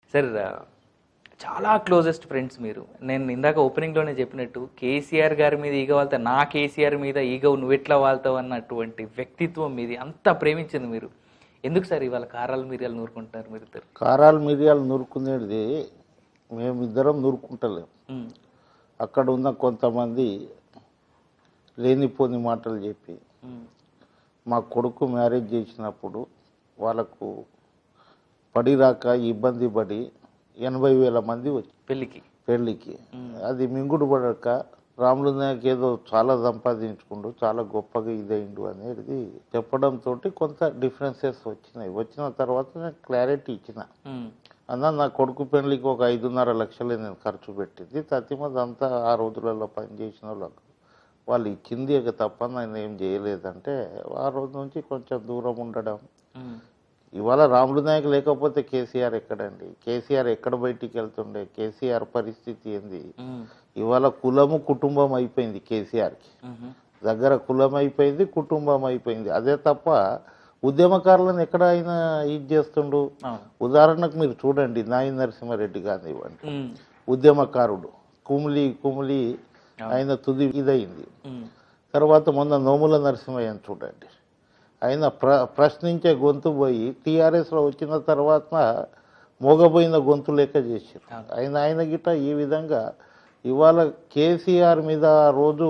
Sir చాలా closest friends మీరు నేను ఇందాక ఓపెనింగ్లోనే చెప్పినట్టు కేసీఆర్ గారి మీద ఈగ వాళ్తా నా కేసీఆర్ మీద ఈగ నువ్వెట్లా వాళ్తావు అన్నటువంటి వ్యక్తిత్వం మీది అంత ప్రేమించింది మీరు ఎందుకు సార్ ఇవాళ కారాలు మిరియాలు నూరుకుంటున్నారు మీరు ఇద్దరు కారాలు మిరియాలు నూరుకునేది మేమిద్దరం నూరుకుంటలేం ఉమ్, అక్కడ ఉన్న కొంతమంది లేనిపోని మాటలు చెప్పి ఉమ్, మా కొడుకు మ్యారేజ్ చేసినప్పుడు వాళ్ళకు పడి రాక ఇబ్బంది పడి ఎనభై వేల మంది వచ్చి పెళ్ళికి పెళ్ళికి అది మింగుడు పడక రాములు నాయక్ ఏదో చాలా సంపాదించుకుండు చాలా గొప్పగా ఇదైండు అనేది చెప్పడంతో కొంత డిఫరెన్సెస్ వచ్చినాయి వచ్చిన తర్వాత నేను క్లారిటీ ఇచ్చిన ఉమ్, అన్న నా కొడుకు పెళ్లికి ఒక ఐదున్నర లక్షలే నేను ఖర్చు పెట్టింది తత్తిమది అంతా ఆ రోజులలో పనిచేసిన వాళ్ళకు వాళ్ళు ఇచ్చింది ఇక తప్ప నేను ఏం చేయలేదంటే ఆ రోజు నుంచి కొంచెం దూరం ఉండడం ఉమ్, ఇవాళ రాములు నాయక్ లేకపోతే కేసీఆర్ ఎక్కడండి కేసీఆర్ ఎక్కడ బయటికి వెళ్తుండే కేసీఆర్ పరిస్థితి ఏంది ఉమ్, ఇవాళ కులము కుటుంబం అయిపోయింది కేసీఆర్కి ఉమ్, దగ్గర కులం అయిపోయింది కుటుంబం అయిపోయింది అదే తప్ప ఉద్యమకారులను ఎక్కడ ఆయన ఇది చేస్తుండు అవును ఉదాహరణకు మీరు చూడండి నాయి నరసింహారెడ్డి కానివ్వండి ఉమ్, ఉద్యమకారుడు కుమిలి కుమిలి ఆయన తుది ఇదయింది ఉమ్, తర్వాత మొన్న నోముల నరసింహయ్యని చూడండి ఆయన ప్ర ప్రశ్నించే గొంతు పోయి టీఆర్ఎస్లో వచ్చిన తర్వాత మోగబోయిన గొంతు లెక్క చేశారు ఆయన ఆయన గిట్ట ఈ విధంగా ఇవాళ కేసీఆర్ మీద ఆ రోజు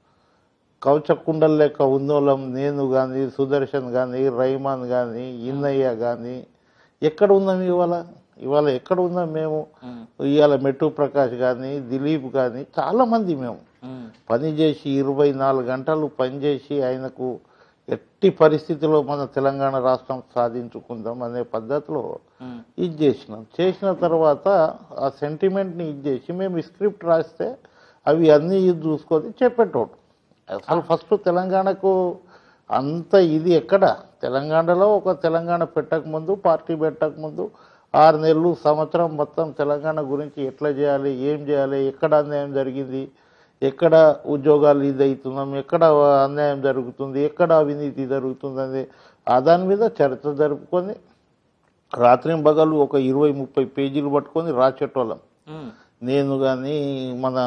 కవచకుండల లెక్క ఉన్నోళ్ళం నేను కానీ సుదర్శన్ కానీ రైమాన్ కానీ ఇన్నయ్య కానీ ఎక్కడ ఉన్నాం ఇవాళ ఇవాళ ఎక్కడ ఉన్నాం మేము ఉమ్, ఇవాళ మెట్టు ప్రకాష్ కానీ దిలీప్ కానీ చాలామంది మేము ఉమ్, పని చేసి ఇరవై నాలుగు గంటలు పనిచేసి ఆయనకు ఎట్టి పరిస్థితిలో మన తెలంగాణ రాష్ట్రం సాధించుకుందాం అనే పద్ధతిలో ఉమ్, ఇది చేసినాం చేసిన తర్వాత ఆ సెంటిమెంట్ని ఇది చేసి మేము స్క్రిప్ట్ రాస్తే అవి అన్నీ ఇది చూసుకొని చెప్పేటోడు అసలు ఫస్ట్ తెలంగాణకు అంత ఇది ఎక్కడ తెలంగాణలో ఒక తెలంగాణ పెట్టకముందు పార్టీ పెట్టకముందు ఆరు నెలలు సంవత్సరం మొత్తం తెలంగాణ గురించి ఎట్లా చేయాలి ఏం చేయాలి ఎక్కడ అన్యాయం జరిగింది ఎక్కడ ఉద్యోగాలు ఇది అవుతున్నాం ఎక్కడ అన్యాయం జరుగుతుంది ఎక్కడ అవినీతి జరుగుతుంది అనేది ఆ దాని మీద చర్చ జరుపుకొని రాత్రి పగలు ఒక ఇరవై ముప్పై పేజీలు పట్టుకొని రాసేటోళ్ళం ఉమ్, నేను కానీ మన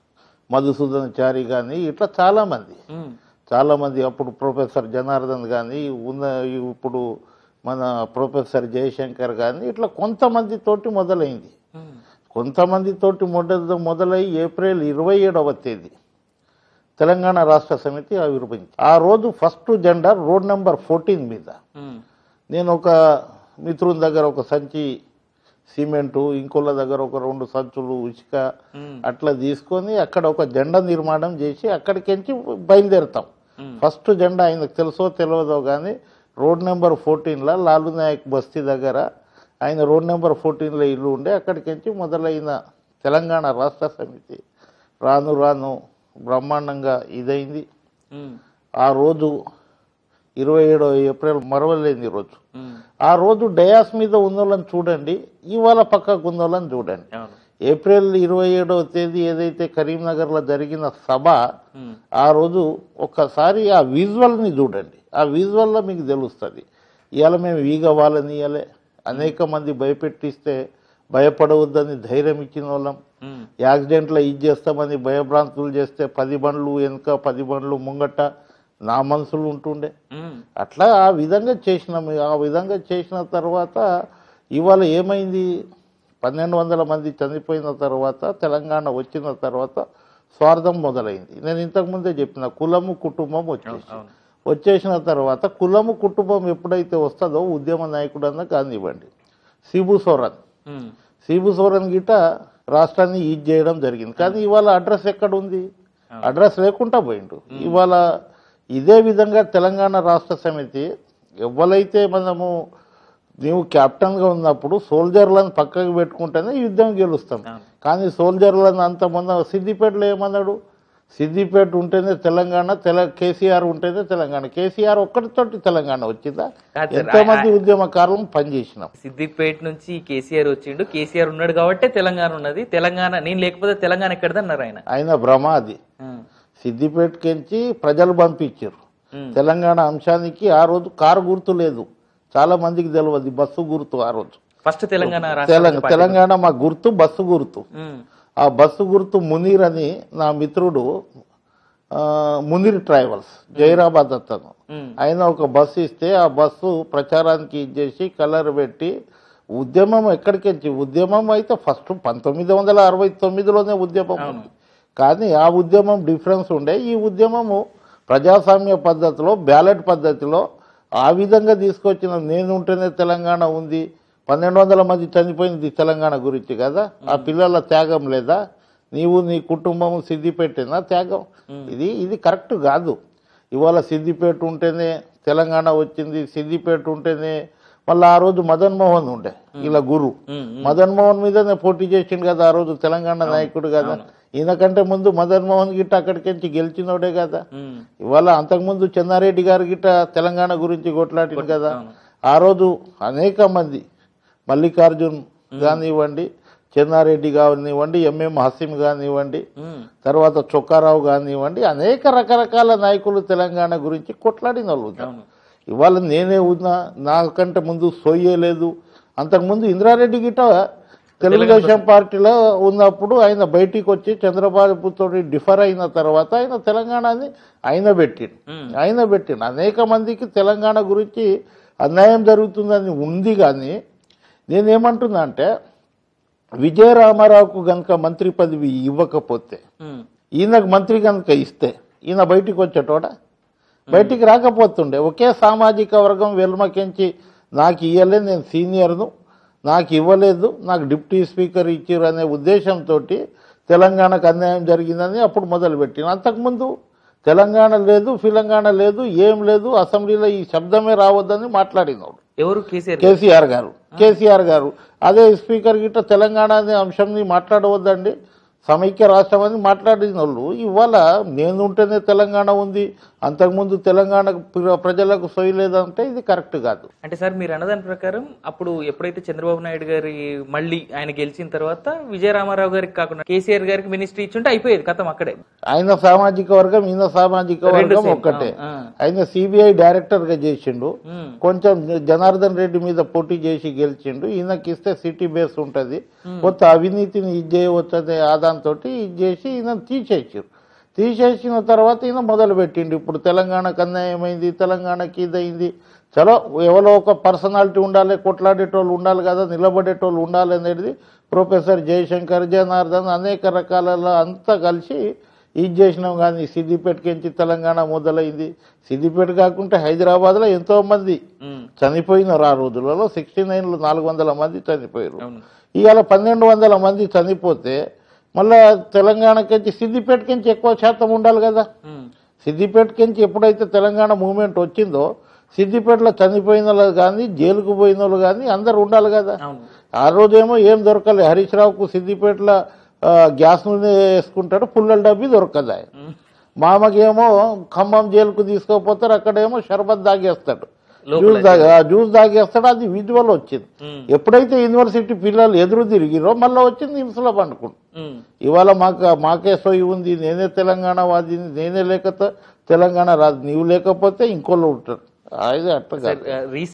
మధుసూదన్ చారి కానీ ఇట్లా చాలామంది ఉమ్, చాలామంది అప్పుడు ప్రొఫెసర్ జనార్దన్ కానీ ఉన్న ఇప్పుడు మన ప్రొఫెసర్ జయశంకర్ కానీ ఇట్లా కొంతమంది తోటి మొదలైంది ఉమ్, కొంతమంది తోటి మొదలు మొదలై ఏప్రిల్ ఇరవై ఏడవ తేదీ తెలంగాణ రాష్ట్ర సమితి ఆవిర్భవించింది ఆ రోజు ఫస్ట్ జెండా రోడ్ నెంబర్ ఫోర్టీన్ మీద ఉమ్, నేను ఒక మిత్రుని దగ్గర ఒక సంచి సిమెంటు ఇంకోళ్ళ దగ్గర ఒక రెండు సంచులు ఇసుక ఉమ్, అట్లా తీసుకొని అక్కడ ఒక జెండా నిర్మాణం చేసి అక్కడికించి బయలుదేరుతాం ఉమ్, ఫస్ట్ జెండా ఆయనకు తెలుసో తెలియదో కానీ రోడ్ నెంబర్ ఫోర్టీన్లో లాలు నాయక్ బస్తీ దగ్గర ఆయన రోడ్ నెంబర్ ఫోర్టీన్లో ఇల్లు ఉండే అక్కడికించి మొదలైన తెలంగాణ రాష్ట్ర సమితి రాను రాను బ్రహ్మాండంగా ఇదైంది ఉమ్, ఆ రోజు ఇరవై ఏడో ఏప్రిల్ మరవలేని రోజు ఉమ్, ఆ రోజు డయాస్ మీద ఉన్నోళ్ళని చూడండి ఇవాళ పక్కకు ఉన్నోళ్ళని చూడండి అవును ఏప్రిల్ ఇరవై ఏడవ తేదీ ఏదైతే కరీంనగర్లో జరిగిన సభ ఉమ్, ఆ రోజు ఒక్కసారి ఆ విజువల్ని చూడండి ఆ విజువల్లో మీకు తెలుస్తుంది ఇవాళ మేము ఈగ వాళ్ళని ఇవ్వలే అనేక మంది భయపెట్టిస్తే భయపడవద్దని ధైర్యం ఇచ్చిన వాళ్ళం ఉమ్, యాక్సిడెంట్లో ఇది చేస్తామని భయభ్రాంతులు చేస్తే పది బండ్లు వెనుక పది బండ్లు ముంగట నా మనసులు ఉంటుండే ఉమ్, అట్లా ఆ విధంగా చేసినాం ఆ విధంగా చేసిన తర్వాత ఇవాళ ఏమైంది పన్నెండు వందల మంది చనిపోయిన తర్వాత తెలంగాణ వచ్చిన తర్వాత స్వార్థం మొదలైంది నేను ఇంతకుముందే చెప్పిన కులము కుటుంబం వచ్చేసి అవును వచ్చేసిన తర్వాత కులము కుటుంబం ఎప్పుడైతే వస్తుందో ఉద్యమ నాయకుడన్నా కానివ్వండి సిబు సోరన్ ఉమ్, సిబు సోరన్ గిట రాష్ట్రాన్ని ఈజ్ చేయడం జరిగింది కానీ ఇవాళ అడ్రస్ ఎక్కడ ఉంది అడ్రస్ లేకుండా పోయిండు ఇవాళ ఇదే విధంగా తెలంగాణ రాష్ట్ర సమితి ఎవరైతే మనము నీవు కెప్టెన్గా ఉన్నప్పుడు సోల్జర్లను పక్కకు పెట్టుకుంటేనే యుద్ధం గెలుస్తాం అవును కానీ సోల్జర్లను అంత మొన్న సిద్దిపేటలో ఏమన్నాడు సిద్దిపేట ఉంటేనే తెలంగాణ తెల కేసీఆర్ ఉంటేనే తెలంగాణ కేసీఆర్ ఒక్కడితోటి తెలంగాణ వచ్చిందా కాదు సార్, ఎంతోమంది ఉద్యమకారులను పనిచేసినాం సిద్దిపేట నుంచి కేసీఆర్ వచ్చిండు కేసీఆర్ ఉన్నాడు కాబట్టి తెలంగాణ ఉన్నది తెలంగాణ నేను లేకపోతే తెలంగాణ ఎక్కడదన్నారు ఆయన ఆయన భ్రమ అది ఉమ్, సిద్దిపేటకించి ప్రజలు పంపించారు ఉమ్, తెలంగాణ అంశానికి ఆ రోజు కారు గుర్తు లేదు చాలా మందికి తెలియదు బస్సు గుర్తు ఆ రోజు ఫస్ట్ తెలంగాణ రాష్ట్ర తెలంగాణ తెలంగాణ మా గుర్తు బస్సు గుర్తు ఉమ్, ఆ బస్సు గుర్తు మునీర్ అని నా మిత్రుడు ఆ, మునీర్ ట్రావెల్స్ జైరాబాద్ అతను ఉమ్, ఆయన ఒక బస్సు ఇస్తే ఆ బస్సు ప్రచారానికి ఇచ్చేసి కలర్ పెట్టి ఉద్యమం ఎక్కడికి వచ్చి ఉద్యమం అయితే ఫస్ట్ పంతొమ్మిది వందల అరవై తొమ్మిదిలోనే ఉద్యమం ఉంది. కానీ ఆ ఉద్యమం డిఫరెన్స్ ఉండే ఈ ఉద్యమము ప్రజాస్వామ్య పద్ధతిలో బ్యాలెట్ పద్ధతిలో ఆ విధంగా తీసుకొచ్చిన నేను ఉంటేనే తెలంగాణ ఉంది పన్నెండు వందల మంది చనిపోయింది తెలంగాణ గురించి కదా ఆ పిల్లల త్యాగం లేదా నీవు నీ కుటుంబం సిద్ధిపెట్టినా త్యాగం ఇది ఇది కరెక్ట్ కాదు ఇవాళ సిద్దిపేట ఉంటేనే తెలంగాణ వచ్చింది సిద్దిపేట ఉంటేనే మళ్ళీ ఆ రోజు మదన్ మోహన్ ఉండే ఇలా గురు ఉమ్, మదన్ మోహన్ మీదనే పోటీ చేసిండు కదా ఆ రోజు తెలంగాణ నాయకుడు కదా ఈయనకంటే ముందు మదన్ మోహన్ గిట్ట అక్కడికి నుంచి గెలిచినోడే కదా ఉమ్, ఇవాళ అంతకుముందు చెన్నారెడ్డి గారు గిట్ట తెలంగాణ గురించి కొట్లాడింది కదా అవును. ఆ రోజు అనేక మంది మల్లికార్జున్ కానివ్వండి చెన్నారెడ్డి కానివ్వండి ఎంఎం హసీం కానివ్వండి ఉమ్, తర్వాత చొక్కారావు కానివ్వండి అనేక రకరకాల నాయకులు తెలంగాణ గురించి కొట్లాడిన వాళ్ళు ఉన్నారు. అవును ఇవాళ నేనే ఉన్నా నాకంటే ముందు సోయే లేదు అంతకుముందు ఇంద్రారెడ్డి గిట్ట తెలుగుదేశం పార్టీలో ఉన్నప్పుడు ఆయన బయటికి వచ్చి చంద్రబాబు తోటి డిఫర్ అయిన తర్వాత ఆయన తెలంగాణని ఆయన పెట్టిండు ఉమ్, ఆయన పెట్టిండు అనేక మందికి తెలంగాణ గురించి అన్యాయం జరుగుతుందని ఉంది కానీ నేనేమంటున్నా అంటే విజయరామారావుకు గనుక మంత్రి పదవి ఇవ్వకపోతే ఉమ్, ఈయనకు మంత్రి కనుక ఇస్తే ఈయన బయటికి వచ్చేటోడ బయటికి రాకపోతుండే ఒకే సామాజిక వర్గం వెల్మకెంచి నాకు ఇవ్వలే నేను సీనియర్ను నాకు ఇవ్వలేదు నాకు డిప్యూటీ స్పీకర్ ఇచ్చారు అనే ఉద్దేశంతో తెలంగాణకు అన్యాయం జరిగిందని అప్పుడు మొదలుపెట్టిన అంతకుముందు తెలంగాణ లేదు ఫిలంగాణ లేదు ఏం లేదు అసెంబ్లీలో ఈ శబ్దమే రావద్దని మాట్లాడినోడు ఎవరు కేసీఆర్ కేసీఆర్ గారు కేసీఆర్ గారు అదే స్పీకర్ గిట్ట తెలంగాణ అనే అంశంని మాట్లాడవద్దండి సమైక్య రాష్ట్రం అని మాట్లాడిన వాళ్ళు ఇవాళ నేను ఉంటేనే తెలంగాణ ఉంది అంతకుముందు తెలంగాణ ప్ర- ప్రజలకు సొయ్యలేదంటే ఇది కరెక్ట్ కాదు అంటే సార్ మీరు అన్నదాని ప్రకారం అప్పుడు ఎప్పుడైతే చంద్రబాబు నాయుడు గారి మళ్ళీ ఆయన గెలిచిన తర్వాత విజయరామారావు గారికి కాకుండా కేసీఆర్ గారికి మినిస్ట్రీ ఇచ్చుంటే అయిపోయేది కథం అక్కడే ఆయన సామాజిక వర్గం ఈయన సామాజిక రెండు వర్గం same. ఒక్కటే ఆ, ఆయన సిబిఐ డైరెక్టర్ గా చేసిండు ఉమ్, కొంచెం జనార్దన్ రెడ్డి మీద పోటీ చేసి గెలిచిండు ఈయనకి ఇస్తే సిటీ బేస్ ఉంటది కొత్త అవినీతిని ఇది చేయవచ్చు అనే ఆదాంతో ఇది చేసి ఈయన తీసేసారు తీసేసిన తర్వాత ఈయన మొదలు పెట్టిండు ఇప్పుడు తెలంగాణకు అన్యాయమైంది తెలంగాణకి ఇదైంది చలో ఎవరో ఒక పర్సనాలిటీ ఉండాలి కొట్లాడేటోళ్ళు ఉండాలి కదా నిలబడేటోళ్ళు ఉండాలి అనేది ప్రొఫెసర్ జయశంకర్ జనార్దన్ అనేక రకాల అంతా కలిసి ఇది చేసినాం కానీ సిద్దిపేటకించి తెలంగాణ మొదలైంది సిద్దిపేట కాకుంటే హైదరాబాద్లో ఎంతో మంది ఉమ్, చనిపోయినారు ఆ రోజులలో సిక్స్టీ నైన్లో నాలుగు వందల మంది చనిపోయారు అవును ఇవాళ పన్నెండు వందల మంది చనిపోతే మళ్ళా తెలంగాణకించి సిద్దిపేటకించి ఎక్కువ శాతం ఉండాలి కదా ఉమ్, సిద్దిపేటకించి ఎప్పుడైతే తెలంగాణ మూవ్మెంట్ వచ్చిందో సిద్దిపేటలో చనిపోయిన వాళ్ళు కానీ జైలుకు పోయిన వాళ్ళు కానీ అందరు ఉండాలి కదా అవును ఆ రోజేమో ఏం దొరకలే హరీష్ రావుకు సిద్దిపేటలో ఆ, గ్యాస్ నూనె వేసుకుంటాడు పుల్లల డబ్బి దొరకదు ఆయన ఉమ్, మామకేమో ఖమ్మం జైలుకు తీసుకోపోతారు అక్కడేమో షర్బత్ దాగేస్తాడు లోపల జ్యూస్ దాగే ఆ జ్యూస్ దాగేస్తాడు అది విజువల్ వచ్చింది ఉమ్, ఎప్పుడైతే యూనివర్సిటీ పిల్లలు ఎదురు తిరిగిరో మళ్ళీ వచ్చింది హింసలో పండుకుంటు ఉమ్. ఇవాళ మాకు మాకే సొయ్యి ఉంది నేనే తెలంగాణ వాదిని నేనే లేకపోతే తెలంగాణ రాదు నీవు లేకపోతే ఇంకోళ్ళు ఉంటారు అది అట్ట కాదు సార్, రీసెంట్